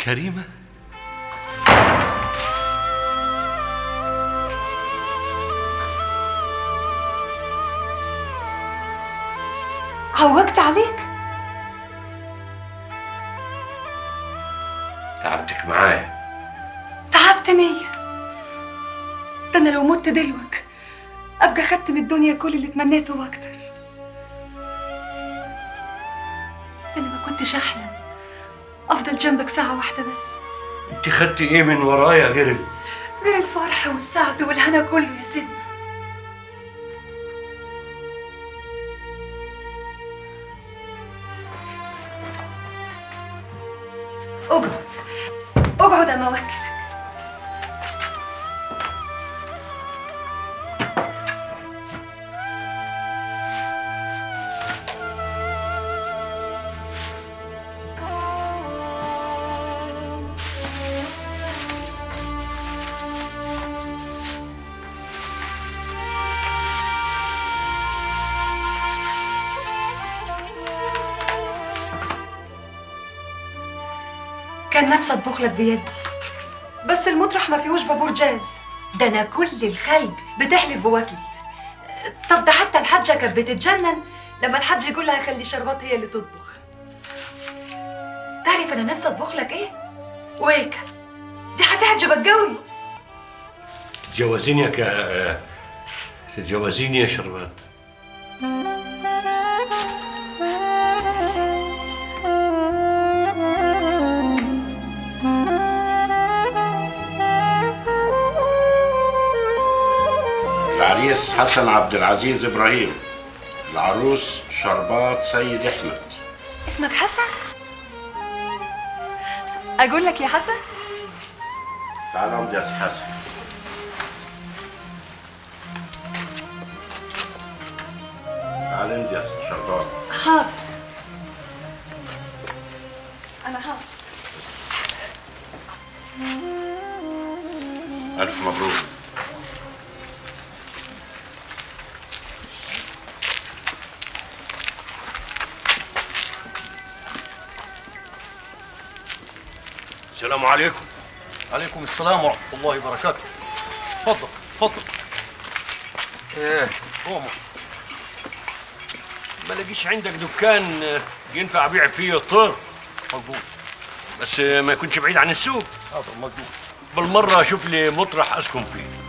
كريمة عوجت عليك تعبتك معايا تعبتني ده انا لو مت دلوك ابقى خدت من الدنيا كل اللي تمنيته واكتر انا ما كنتش احلم افضل جنبك ساعه واحده بس انت خدتي ايه من ورايا غير ال- غير الفرح والسعد والهنا كله يا سيدنا اقعد اقعد اما اوكلك كان نفسي اطبخ لك بيدي بس المطرح ما فيهوش بابور جاز ده انا كل الخلق بتحلف بواكلي طب ده حتى الحاجه كانت بتتجنن لما الحاج يقول لها خلي شربات هي اللي تطبخ تعرف انا نفسي اطبخ لك ايه ويك دي هتعجبك قوي تتجوزيني يا ك... تتجوزيني يا شربات العريس حسن عبد العزيز ابراهيم العروس شربات سيد احمد اسمك حسن اقول لك يا حسن تعال امضي يا سي حسن تعال امضي يا سي شربات حاضر انا هوصل الف مبروك السلام عليكم عليكم السلام ورحمة الله وبركاته تفضل تفضل ايه قوموا ما لقيش عندك دكان آه، ينفع ابيع فيه طر مقبول بس آه، ما يكونش بعيد عن السوق حاضر مقبول بالمره اشوف لي مطرح اسكن فيه